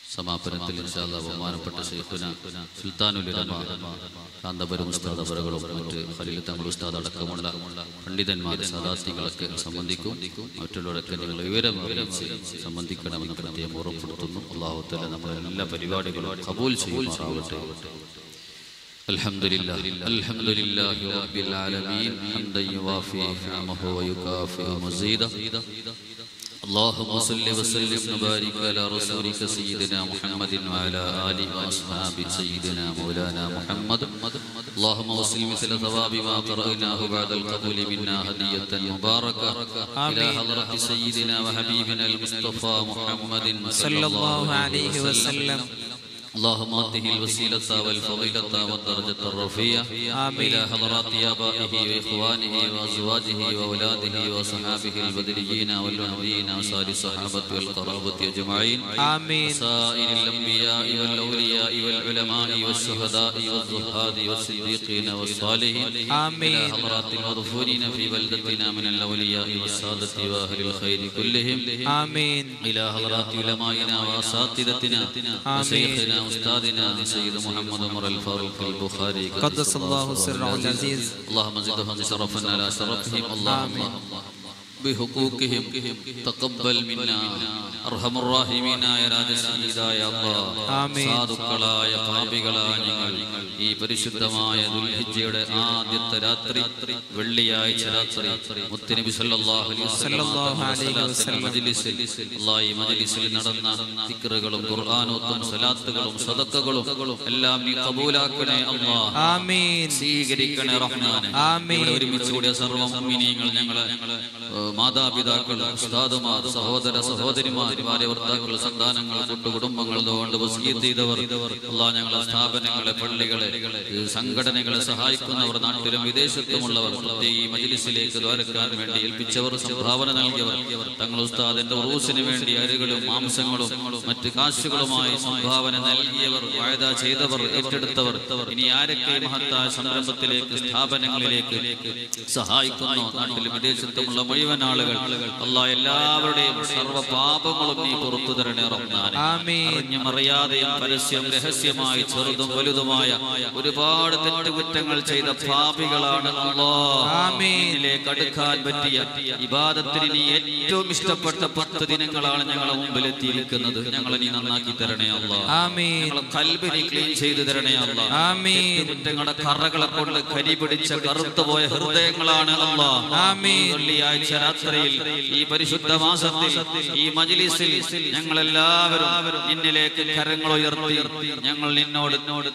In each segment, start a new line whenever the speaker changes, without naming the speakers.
സമാപനത്തിൽ ഇൻഷാല്ല ബഹുമാനപ്പെട്ട ഷെയ്ഖുന സുൽത്താനുലമ കാന്തപുരം ഉസ്താദ് അവറുകളും മറ്റ് ഖലീൽ തങ്ങൾ ഉസ്താദ് അടക്കമുള്ള പണ്ഡിതന്മാർ സദാർത്ഥികളൊക്കെ സംബന്ധിക്കും മറ്റുള്ളവരൊക്കെ നിങ്ങൾ വിവരം അറിയിച്ച് സംബന്ധിക്കണമെന്ന് പ്രത്യേകം ഓർമ്മപ്പെടുത്തുന്നു അള്ളാഹു തല നമ്മുടെ എല്ലാ പരിപാടികളും കബൂൽ ചെയ്യുമാറാവട്ടെ الحمد لله الحمد لله رب العالمين حمدا يوافي نعمه ويكافئ مزيدا اللهم صل وسلم وبارك على رسولك سيدنا محمد وعلى اله واصحابه سيدنا مولانا محمد اللهم وصل مثل ثواب ما قرأناه بعد القبول منا هدية مباركة إلى حضرة سيدنا وحبيبنا المصطفى محمد
صلى الله عليه وسلم
اللهم اته الوسيلة والفضيلة والدرجة الرفيعة
آمين.
إلى حضرات آبائه وإخوانه وأزواجه وأولاده وصحابه البدريين والمهديين وسائر الصحابة والقرابة أجمعين
آمين
سائر الأنبياء والأولياء والعلماء والشهداء والزهاد والصديقين والصالحين
آمين.
إلى حضرات المغفورين في بلدتنا من الأولياء والسادة وأهل الخير كلهم
آمين
إلى حضرات علمائنا وأساتذتنا
آمين.
وشيخنا أستاذنا سيد محمد عمر الفاروق البخاري
قدس الله سره العزيز
اللهم زدهم شرفا على شرفهم اللهم بحقوقهم تقبل منا അർഹം റാഹിമീനായ രാജസീതായ
ആമീൻ.
സാധുക്കളായ പാപികളായ ഞങ്ങൾ ഈ പരിശുദ്ധമായ ദുൽഹിജ്ജയുടെ ആദ്യത്തെ രാത്രി വെള്ളിയാഴ്ച രാത്രി മുത്തുനബി സല്ലല്ലാഹു അലൈഹി
സല്ലല്ലാഹു അലൈഹി
വസല്ലം
വസല്ലം.
മജ്ലിസിൽ അല്ലാഹ് ഈ മജ്ലിസിൽ നടന്ന ദിക്റുകളും ഖുർആനോത്തും സലാത്തുകളും സദഖകളും എല്ലാം നീ കബൂലാക്കണേ അല്ലാഹ്
آمين
സ്വീകരിക്കണേ റഹ്മാനെ
ആമീൻ.
ഇവിടെ ഒരുമിച്ച് കൂടിയ സർവ്വ മുഅ്മിനീങ്ങൾ ഞങ്ങളെ ഏഹ്, മാതാപിതാക്കൾ ഉസ്താദുമാർ സഹോദര സഹോദരിമാർ ഭാര്യ ഭർത്താക്കൾ സന്താനങ്ങൾ കുട്ടുകുടുംബങ്ങൾ കൊണ്ട് വസീയത്ത് ചെയ്തവർ അള്ളാഹ് ഞങ്ങളെ സ്ഥാപനങ്ങളെ പള്ളികളെ ഏഹ്, സംഘടനകളെ സഹായിക്കുന്നവർ നാട്ടിലും വിദേശത്തുമുള്ളവർ പ്രത്യേക ഈ മജ്ലിസിലേക്ക് ദ്വാരക്കാൻ വേണ്ടി ഏൽപ്പിച്ചവർ സംഭാവന നൽകിയവർ തങ്ങൾ ഉസ്താദിന്റെ ഉറൂസിന് വേണ്ടി അരികളും മാംസങ്ങളും മറ്റ് കാശുകളുമായി സംഭാവന നൽകിയവർ വായത ചെയ്തവർ ഏറ്റെടുത്തവർ ഇനി ആരൊക്കെ ഈ മഹത്തായ സംരംഭത്തിലേക്ക് സ്ഥാപനങ്ങളിലേക്ക് സഹായിക്കുന്നു നാട്ടിലും വിദേശത്തുമുള്ള മുഴുവൻ ആളുകൾ അല്ലാ എല്ലാവരുടെയും സർവ്വ പാപങ്ങളും നീ പുറത്തു തരണേ റഹ്മാനെ
ആമീൻ.
അറിഞ്ഞും അറിയാതെയും പരസ്യം രഹസ്യമായി ചെറുതും വലുതുമായ ഒരുപാട് തെറ്റുകുറ്റങ്ങൾ ചെയ്ത പാപികളാണ് അല്ലാ
ആമീൻ.
നിന്നിലേക്ക് അടുക്കാൻ പറ്റിയ ഇബാദത്തിന് നീ ഏറ്റവും ഇഷ്ടപ്പെട്ട പത്ത് ദിനങ്ങളാണ് ഞങ്ങളെ മുമ്പിൽ എത്തിയിരിക്കുന്നത് ഞങ്ങളെ നീ നന്നാക്കി തരണേ അല്ലാ
آمين
ഞങ്ങളെ കൽബിനെ ക്ലീൻ ചെയ്തു തരണേ അല്ലാ
آمين
കുറ്റങ്ങളുടെ കറകളെ കൊണ്ട് കരി പിടിച്ച കറുത്തുപോയ ഹൃദയങ്ങളാണ് അല്ലാ
ആമീൻ.
ഈ വെള്ളിയാഴ്ച രാത്രിയിൽ ഈ പരിശുദ്ധ മാസത്തിൽ ഈ മജ്ലിസിൽ ഞങ്ങൾ എല്ലാവരും നിന്നിലേക്ക് കരങ്ങൾ ഉയർത്തി ഞങ്ങൾ നിന്നോട്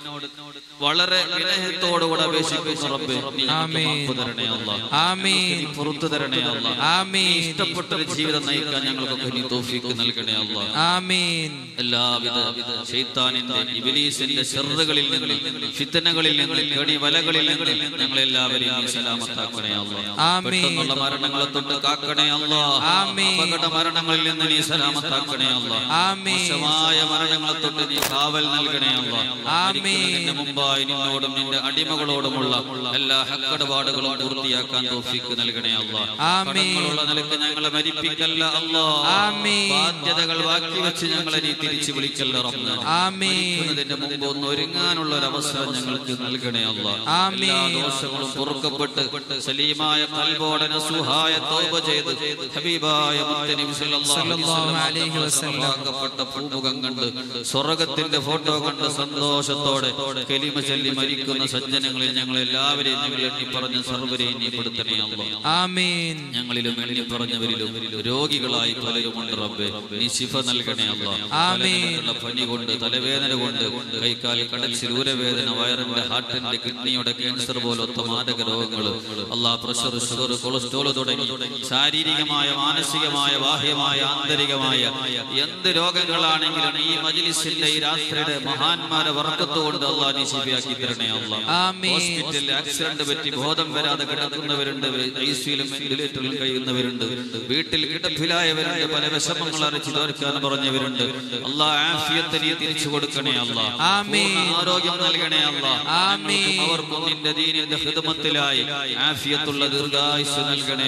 വളരെ വിനയത്തോടുകൂടെ അപേക്ഷിക്കുന്നു റബ്ബേ നീ ഞങ്ങൾക്ക്
ആമീൻ.
മാപ്പ് തരണേ അല്ലാ
آمين
നീ പുറത്തു തരണേ അല്ലാ നീ
آمين
ഇഷ്ടപ്പെട്ട ഒരു ജീവിതം നയിക്കാൻ ഞങ്ങൾക്കൊക്കെ നീ തോഫിക്ക് നൽകണേ അല്ലാ
آمين
എല്ലാവിധ ശൈത്താനിന്റെ ഇബിലീസിന്റെ ഷെറുകളിൽ നിന്ന് ഫിത്തനകളിൽ നിന്ന് കടി വലകളിൽ നിന്ന് ഞങ്ങളെല്ലാവരെയും നീ സലാമത്താക്കണേ അല്ലാ
ആമീൻ.
പെട്ടെന്നുള്ള മരണങ്ങളെ തൊട്ട് കാക്കണേ അല്ലാ
ആമീൻ.
അപകട മരണങ്ങളിൽ നിന്ന് നീ സലാമത്താക്കണേ അല്ലാ
ആമീൻ.
മോശമായ മരണങ്ങളെ തൊട്ട് നീ കാവൽ നൽകണേ അല്ലാ
ആമീൻ.
മരിക്കുന്നതിന് മുമ്പായി നിന്നോടും നിന്റെ അടിമകളോടുമുള്ള എല്ലാ ഹക്കടപാടുകളും പൂർത്തിയാക്കാൻ തോഫിക്ക് നൽകണേ അല്ലാ
ആമീൻ.
കടങ്ങളുള്ള നിലക്ക് ഞങ്ങളെ മരിപ്പിക്കല്ല അല്ലാ
ആമീൻ.
ബാധ്യതകൾ ബാക്കി വെച്ച് ഞങ്ങളെ നീ തിരിച്ചു വിളിക്കല്ല റബ്ബേ
ആമീൻ
ഇതിന്റെ മുമ്പ് ഒന്ന് ഒരുങ്ങാനുള്ള ഒരു അവസരം ഞങ്ങൾക്ക് നൽകണേ അല്ല
ആമീൻ.
എല്ലാ ദോഷങ്ങളും പൊറുക്കപ്പെട്ട് സലീമായ കൽബോടെ നസുഹായ തൗബ ചെയ്ത് ഹബീബായ മുത്തനബി
സല്ലല്ലാഹു അലൈഹി വസല്ലം.
ആക്കപ്പെട്ട പൂമുഖം കണ്ട് സ്വർഗത്തിന്റെ ഫോട്ടോ കണ്ട് സന്തോഷത്തോടെ കെലിമ ചൊല്ലി മരിക്കുന്ന സജ്ജനങ്ങളിൽ ഞങ്ങൾ എല്ലാവരെയും ഞങ്ങൾ എണ്ണി പറഞ്ഞ സർവരെയും നീ പെടുത്തണേ അല്ല
آمين
ഞങ്ങളിലും എണ്ണി പറഞ്ഞവരിലും രോഗികളായി പലരുമുണ്ട് റബ്ബേ നീ ശിഫ നൽകണേ അല്ല
ആമീൻ.
പനി കൊണ്ട് തലവേദന കൊണ്ട് കൈക്കാൽ കടച്ചിൽ ഊരവേദന വയറിന്റെ ഹാർട്ടിന്റെ കിഡ്നിയുടെ ക്യാൻസർ പോലത്തെ മാരക രോഗങ്ങൾ അല്ലാ പ്രഷർ ഷുഗർ കൊളസ്ട്രോൾ തുടങ്ങി ശാരീരികമായ മാനസികമായ ബാഹ്യമായ ആന്തരികമായ എന്ത് രോഗങ്ങളാണെങ്കിലും ഈ മജ്ലിസിന്റെ ഈ രാത്രിയുടെ മഹാന്മാരെ വർക്കത്തുകൊണ്ട് അല്ലാ നീ ശിഫയാക്കി തരണേ അല്ലാ
ആമീൻ.
ഹോസ്പിറ്റലിൽ ആക്സിഡന്റ് പറ്റി ബോധം വരാതെ കിടക്കുന്നവരുണ്ട് ഐസിയിലും വെന്റിലേറ്ററിലും കഴിയുന്നവരുണ്ട് വീട്ടിൽ കിടപ്പിലായവരുണ്ട് പല വിഷമങ്ങൾ അറിയിച്ചു തീർക്കാൻ പറഞ്ഞവരുണ്ട് അല്ലാ ആഫിയത്ത് നീ തിരിച്ചു കൊടുക്കണേ അല്ലാ
ആമീൻ.
പൂർണ്ണ ആരോഗ്യം നൽകണേ അല്ലാ
ആമീൻ.
അവർക്കും നിന്റെ ദീനിന്റെ ഹിദമത്തിലായി ആഫിയത്തുള്ള ദീർഘായുസ് നൽകണേ അല്ലാ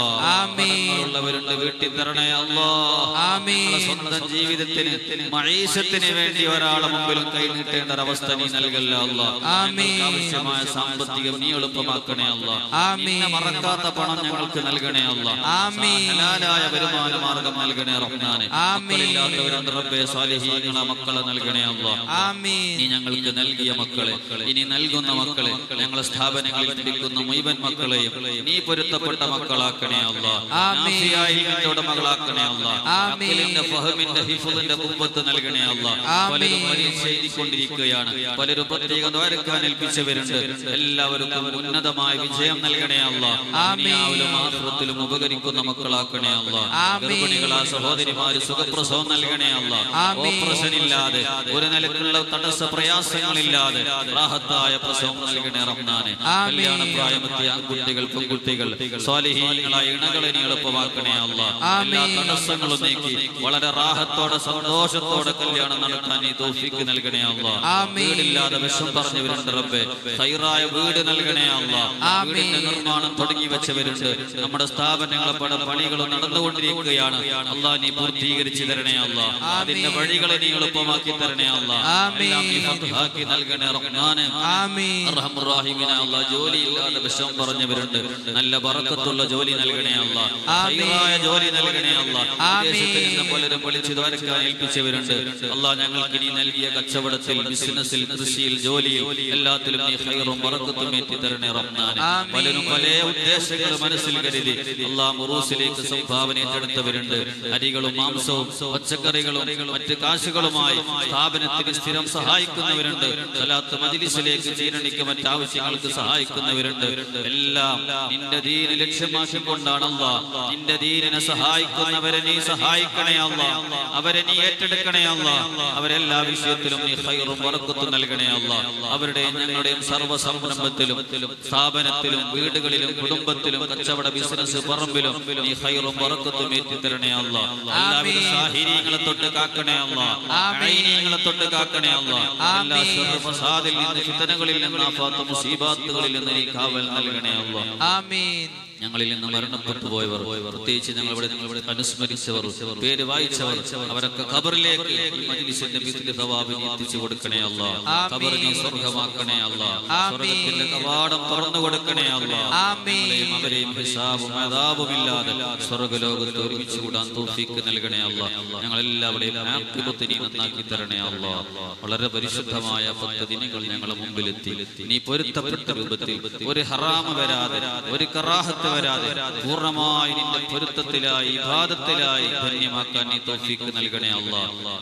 ആമീൻ.
ഉള്ളവരുണ്ട് വീട്ടിൽ തരണേ അല്ലാ
ആമീൻ.
ഞങ്ങളെ സ്വന്തം ജീവിതത്തിന് മഴീശത്തിന് വേണ്ടി ഒരാളെ മുമ്പിലും കൈ നീട്ടേണ്ട ഒരവസ്ഥ നീ നൽകല്ല അല്ല
ആമീൻ.
ആവശ്യമായ സാമ്പത്തികം നീ എളുപ്പമാക്കണേ അല്ല
ആമീൻ.
നിന്നെ മറക്കാത്ത പണം ഞങ്ങൾക്ക് നൽകണേ അല്ല
ആമീൻ.
ഹലാലായ വരുമാന മാർഗം നൽകണേ റഹ്മാനെ
ആമീൻ.
മക്കളില്ലാത്തവരുണ്ട് റബ്ബേ സാലിഹീങ്ങളെ മക്കളെ നൽകണേ അല്ല
ആമീൻ
നീ ഞങ്ങൾക്ക് നൽകിയ മക്കളെ ഇനി നൽകുന്ന മക്കളെ ഞങ്ങളെ സ്ഥാപനങ്ങളിൽ പഠിക്കുന്ന മുഴുവൻ മക്കളെയും നീ പൊരുത്തപ്പെട്ട മക്കളാക്കണേ അല്ല
ആമീൻ.
നാഫിയായിൽമിന്റെ ഉടമകളാക്കണേ അല്ല
ആമീൻ.
അഖിലിന്റെ ഫഹമിന്റെ ഹിഫുദിന്റെ കുമ്പത്ത് നൽകണേ അല്ല
ആമീൻ.
പലരും പരീക്ഷ എഴുതിക്കൊണ്ടിരിക്കുകയാണ് പലരും പ്രത്യേക ദ്വാരക്കാൻ ഏൽപ്പിച്ചവരുണ്ട് എല്ലാവർക്കും ഉന്നതമായ വിജയം നൽകണേ അല്ല
ആമീൻ.
ദുനിയാവിലും ആഖിറത്തിലും ഉപകരിക്കുന്ന മക്കളാക്കണേ അല്ല
ആമീൻ.
ഗർഭിണികളാ സഹോദരിമാര് സുഖപ്രസവം നൽകണേ അല്ല
ആമീൻ.
ഓപ്പറേഷൻ ഇല്ലാതെ ഒരു നിലക്കുള്ള തടസ്സ പ്രയാസങ്ങളില്ലാതെ റാഹത്തായ പ്രസവം നൽകണേ റഹ്മാനെ
ആമീൻ.
കല്യാണ പ്രായമെത്തിയ ആൺകുട്ടികൾ പെൺകുട്ടികൾ സ്വാലിഹീങ്ങളായ ഇണകളെ നീ എളുപ്പമാക്കണേ അല്ല എല്ലാ
ആമീൻ.
തടസ്സങ്ങളും നീക്കി വളരെ റാഹത്തോടെ സന്തോഷത്തോടെ കല്യാണം നടത്താൻ നീ തോഫിക്ക് നൽകണേ അല്ല
ആമീൻ.
വീടില്ലാതെ വിഷം പറഞ്ഞവരുണ്ട് റബ്ബെ ഹൈറായ വീട് നൽകണേ അല്ല
ആമീൻ.
വീടിന്റെ നിർമ്മാണം തുടങ്ങി വെച്ചവരുണ്ട് നമ്മുടെ സ്ഥാപനങ്ങളെ പല പണികളും നടന്നുകൊണ്ടിരിക്കുകയാണ് അല്ലാ നീ പൂർത്തീകരിച്ചു തരണേ അല്ല അതിന്റെ വഴികളെ നീ എളുപ്പമാക്കി തരണേ അല്ല
ആമീൻ.
എല്ലാം നീ ഫത്ഹാക്കി നൽകണേ റഹ്മാനെ
ആമീൻ
അർഹമുറാഹിമിനെ അല്ല ജോലി ഇല്ലാതെ വിഷം പറഞ്ഞവരുണ്ട് നല്ല ബറക്കത്തുള്ള ജോലി നൽകണേ അല്ല
ആമീൻ.
ഹൈറായ ജോലി നൽകണേ അല്ല
ആമീൻ.
വിദേശത്ത് നിന്ന് പലരും വിളിച്ചു ദ്വാരക്കാൻ ഏൽപ്പിച്ചവരുണ്ട് അല്ല ഞങ്ങൾക്ക് നീ നൽകിയ കച്ചവടത്തിൽ ബിസിനസ്സിൽ കൃഷിയിൽ ജോലിയിൽ എല്ലാത്തിലും നീ ഹൈറും ബറക്കത്തും എത്തി തരണേ റഹ്മാനെ
ആമീൻ.
പലരും പല ഉദ്ദേശങ്ങൾ മനസ്സിൽ കരുതി അല്ലാ മുറൂസിലേക്ക് സംഭാവന ഏറ്റെടുത്തവരുണ്ട് അരികളും മാംസവും പച്ചക്കറികളും മറ്റ് കാശുകളുമായി സ്ഥാപനത്തിന് സ്ഥിരം സഹായിക്കുന്നവരുണ്ട് സലാത്ത് മജിലിസിലേക്ക് ജീരണിക്ക് മറ്റാവശ്യങ്ങൾക്ക് സഹായിക്കുന്നവരുണ്ട് എല്ലാം നിന്റെ ദീന് ലക്ഷ്യമാക്കിക്കൊണ്ടാണ് അല്ലാ നിന്റെ ദീനിനെ സഹായിക്കുന്നവരെ നീ സഹായിക്കണേ അല്ല അവരെ നീ ഏറ്റെടുക്കണേ അല്ല അവരെല്ലാ വിഷയത്തിലും നീ ഹൈറും വറക്കത്തും നൽകണേ അല്ല അവരുടെയും ഞങ്ങളുടെയും സർവ്വ സംരംഭത്തിലും സ്ഥാപനത്തിലും വീടുകളിലും കുടുംബത്തിലും കച്ചവട ബിസിനസ് പറമ്പിലും നീ ഹൈറും വറക്കത്തും ഏറ്റിത്തരണേ അല്ല എല്ലാവിധ സാഹിര്യങ്ങളെ തൊട്ട് കാക്കണേ അല്ല ഐനീങ്ങളെ തൊട്ട് കാക്കണേ അല്ല എല്ലാ ശർറ് ഫസാദിൽ നിന്ന് ഫിതനകളിൽ നിന്ന് ആഫാത്ത് മുസീബാത്തുകളിൽ നിന്ന് നീ കാവൽ നൽകണേ അല്ല
ആമീൻ
ഞങ്ങളിൽ നിന്ന് മരണപ്പെട്ടു പോയവർ പ്രത്യേകിച്ച് ഞങ്ങൾ ഇവിടെ നിങ്ങൾ ഇവിടെ അനുസ്മരിച്ചവർ പേര് വായിച്ചവർ അവരൊക്കെ ഖബറിലേക്ക് ഈ മജ്ലിസിന്റെ മിഥില സവാബിനെ എത്തിച്ചു കൊടുക്കണേ അല്ല
ആമീൻ.
ഖബറിനെ സ്വർഗമാക്കണേ അല്ല
ആമീൻ.
സ്വർഗത്തിന്റെ കവാടം തുറന്നു കൊടുക്കണേ അല്ല
ആമീൻ.
ഞങ്ങളെയും അവരെയും ഹിസാബും അതാപുമില്ലാതെ സ്വർഗലോകത്ത് ഒരുമിച്ച് കൂടാൻ തോഫിക്ക് നൽകണേ അല്ല ഞങ്ങളെല്ലാവരുടെയും ആക്കിബത്ത് നീ നന്നാക്കി തരണേ അല്ല വളരെ പരിശുദ്ധമായ പത്ത് ദിനങ്ങൾ ഞങ്ങളെ മുമ്പിലെത്തി നീ പൊരുത്തപ്പെട്ട രൂപത്തിൽ ഒരു ഹറാമ് വരാതെ ഒരു കറാഹത്ത് വരാതെ പൂർണ്ണമായി നിന്റെ പൊരുത്തത്തിലായി വിവാദത്തിലായി ധന്യമാക്കാൻ നീ തോഫിക്ക് നൽകണേ അല്ല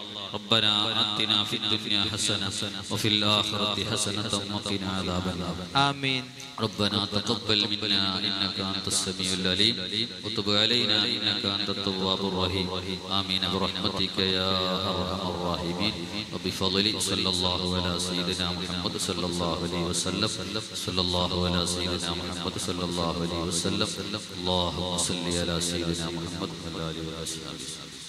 ربنا آتنا في الدنيا حسنة وفي الآخرة حسنة وقنا عذاب النار
ആമീൻ
ربنا تقبل منا انك انت السميع العليم وتب علينا انك انت التواب الرحيم امين برحمتك يا ارحم الراحمين وبفضل صلى الله على سيدنا محمد صلى الله عليه وسلم صلى الله على سيدنا محمد صلى الله عليه وسلم اللهم صل على سيدنا محمد وعلى اله وصحبه وسلم